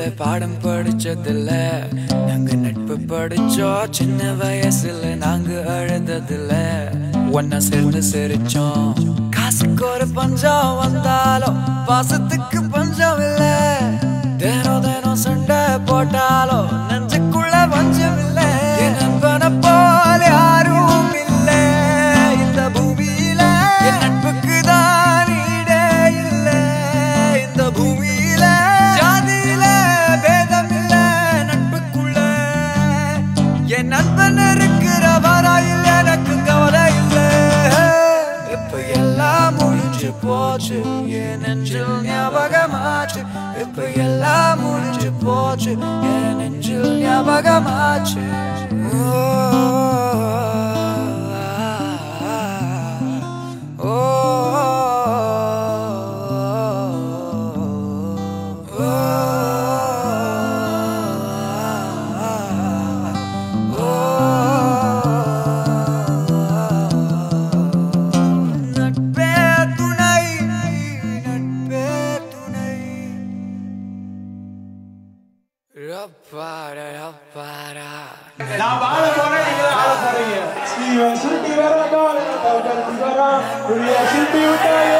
ஸ்கூல்ல பாடம் படிச்சதில்ல நாங்க நட்பு படிச்சோம் சின்ன வயசுல நாங்க அழுததில்ல ஒன்னா சேர்ந்து சிரிச்சோம் காசுக்கு ஒரு பஞ்சம் வந்தாலும் பாசத்துக்கு பஞ்சம் இல்ல தினம் தினம் சண்டை போட்டாலும் நெஞ்சுக்குள்ள பஞ்சம் இல்ல என் நண்பனை போல யாரும் இல்ல இந்த பூமியில என் நட்புக்கு தான் ஈடே இல்ல இந்த பூமியில ஜாதியில பேதம் இல்ல நட்புக்குள்ள என் நண்பன் இருக்கிற வராயில் எனக்கு கவலை இல்ல இப்ப எல்லாம் முடிஞ்சு போச்சு என் நெஞ்சில் ஞாபகமாச்சு இப்ப எல்லாம் முடிஞ்சு போச்சு என் நெஞ்சில் ஞாபகமாச்சு ஓ நட்பே துணை நட்பே துணை ரப்பாரா ரப்பாரா நான் வாழ போறேன் நீங்க தான் ஆள போறீங்க ஸ்ரீவன் சுருட்டி வர கால் கல்வி வரா உள்ள சுருட்டி விட்டாயே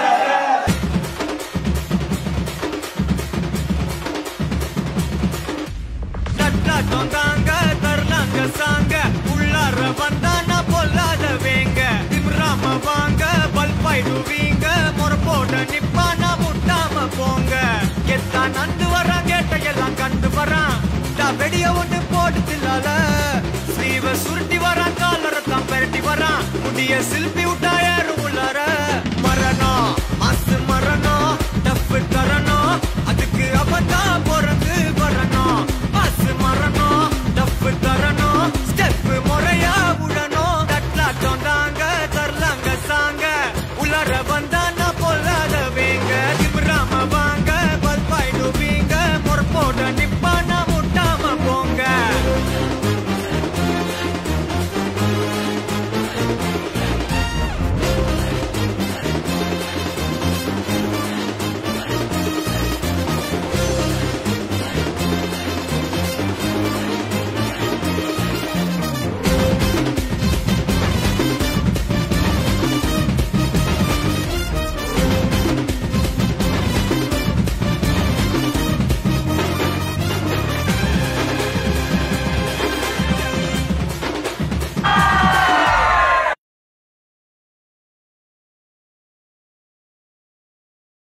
தட்டாட்டம் தாங்க தரலாங்க சாங்க உள்ளார வந்தானா பொல்லாத வேங்க திம்ராம வாங்க பல்பாயிடுவீங்க முறப்போட நிப்பானா முட்டாம போங்க எத்தான் நந்து வரான் கேட்ட எல்லாம் கண்டு வரான் நான் வெடிய ஒண்ணு போட்டு தில்லால ஸ்ரீவ சுருட்டி வரான் காலரை தான் பெரட்டி வரான் முடிய சில்பி